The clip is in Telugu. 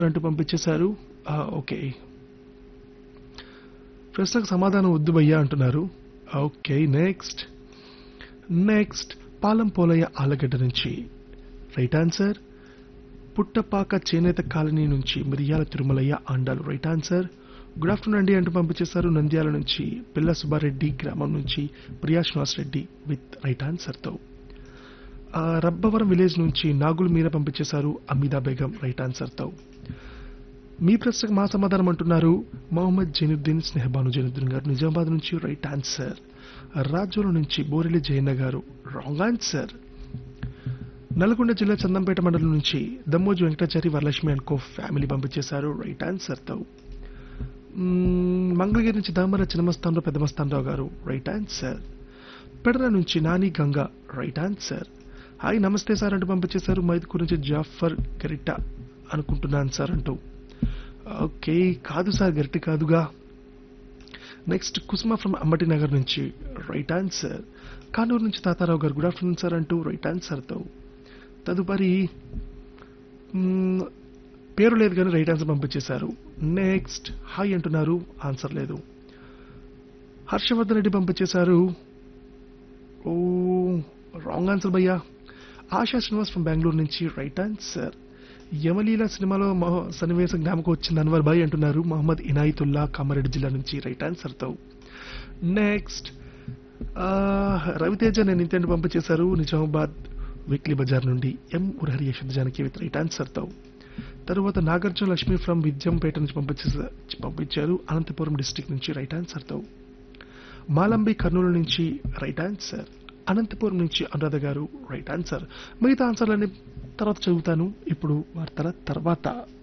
అంటూ పంపించేశారు ఆ, ఓకే ప్రశ్నకు సమాధానం వద్దు భయ్యా అంటున్నారు okay next next Palam Polaiah Allagadda నుంచి రైట్ ఆన్సర్ పుట్టపాక చేనేత కాలనీ నుంచి Miriyala Tirumalaiah Andalu right answer good afternoon అండి అంటూ పంపించేశారు నంద్యాల నుంచి పిల్ల సుబ్బారెడ్డి గ్రామం నుంచి ప్రియా శ్రీనివాస్ రెడ్డి విత్ రైట్ ఆన్సర్తో ఆ, రబ్బవరం విలేజ్ నుంచి నాగుల్ మీర పంపించేశారు అమీదా బేగం రైట్ ఆన్సర్తో మీ ప్రశ్నకు మా సమాధానం అంటున్నారు మొహమ్మద్ జైనుద్దీన్ స్నేహబాను జైనుద్దీన్ గారు నిజామాబాద్ నుంచి రైట్ ఆన్సర్ రాజోల నుంచి బోరెల్లి జయన్న గారు రాంగ్ ఆన్సర్ నల్గొండ జిల్లా చందంపేట మండలం నుంచి Dammoju Venkatachari Varalakshmi and co family పంపించేశారు రైట్ ఆన్సర్తో మ్మ్, మంగళగిరి నుంచి దామర చిన్నమస్తానరావు పెద్దమస్తానరావు గారు రైట్ ఆన్సర్ పెడర నుంచి Nani Ganga right answer hi నమస్తే సార్ అంటూ పంపించేశారు మైదుకూరు నుంచి జాఫర్ గరిట అనుకుంటున్నాను సార్ అంటూ ఓకే కాదు సార్ గరిట కాదుగా నెక్స్ట్ కుసుమ ఫ్రమ్ అంబటి నగర్ నుంచి రైట్ ఆన్సర్ కానూరు నుంచి Tatarao garu good afternoon sir అంటూ రైట్ ఆన్సర్తో తదుపరి మ్మ్, పేరు లేదు కానీ రైట్ ఆన్సర్ పంపించేశారు నెక్స్ట్ హాయ్ అంటున్నారు ఆన్సర్ లేదు హర్షవర్ధన్ రెడ్డి పంపించేశారు ఓ రాంగ్ ఆన్సర్ భయ్యా ఆశా శ్రీనివాస్ ఫ్రమ్ బెంగళూరు నుంచి రైట్ ఆన్సర్ యమలీల సినిమాలో మహ- సన్నివేశం జ్ఞాపకం వచ్చింది అన్వర్ భాయ్ అంటున్నారు మహమ్మద్ ఇనాయితుల్లా కామారెడ్డి జిల్లా నుంచి రైట్ ఆన్సర్తో నెక్స్ట్ రవితేజ నేను ఇంతేంటి పంపించేశారు నిజామాబాద్ వీక్లీ బజార్ నుండి M Murahari Yashod Janaki with right ఆన్సర్తో తరువాత నాగార్జున లక్ష్మి ఫ్రమ్ విద్యంపేట నుంచి పంపించేసా పంపించారు అనంతపురం డిస్టిక్ నుంచి రైట్ ఆన్సర్తో మాలంబి కర్నూలు నుంచి రైట్ ఆన్సర్ అనంతపురం నుంచి అనురాధ గారు రైట్ ఆన్సర్ మిగతా ఆన్సర్లన్నీ తర్వాత చదువుతాను ఇప్పుడు వార్తల తర్వాత